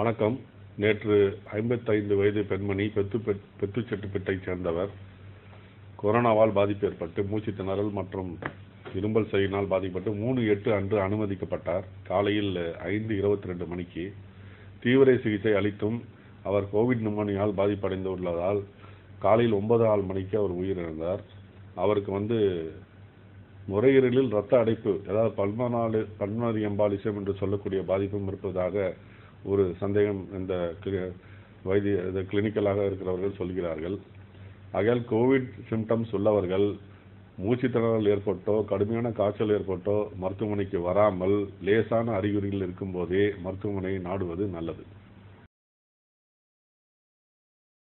வணக்கம் நேற்று ஐம்பத்தைந்து வயது பெண்மணி பெத்து பெத்துச்செட்டிப்பேட்டைச் சேர்ந்தவர் கொரோனாவால் பாதிப்பு ஏற்பட்டு மூச்சுத் திணறல் மற்றும் இருமல் சளியினால் பாதிக்கப்பட்டு மூணு எட்டு அன்று அனுமதிக்கப்பட்டார் காலையில் ஐந்து இருபத்தி ரெண்டு மணிக்கு தீவிர சிகிச்சை அளித்தும் அவர் கோவிட் நிமோனியால் பாதிப்படைந்து உள்ளதால் காலையில் ஒன்பது நாலு மணிக்கு அவர் உயிரிழந்தார் அவருக்கு வந்து நுரையீரலில் இரத்த அடைப்பு அதாவது பல்மனாலு பல்மனரி எம்பாலிசம் என்று சொல்லக்கூடிய பாதிப்பும் இருப்பதாக ஒரு சந்தேகம் இந்த கிளி- வைத்திய இது கிளினிக்கலாக இருக்கிறவர்கள் சொல்கிறார்கள் ஆகையால் கோவிட் சிம்டம்ஸ் உள்ளவர்கள் மூச்சுத் திணறல் ஏற்பட்டோ கடுமையான காய்ச்சல் ஏற்பட்டோ மருத்துவமனைக்கு வராமல் லேசான அறிகுறிகள் இருக்கும்போதே மருத்துவமனையை நாடுவது நல்லது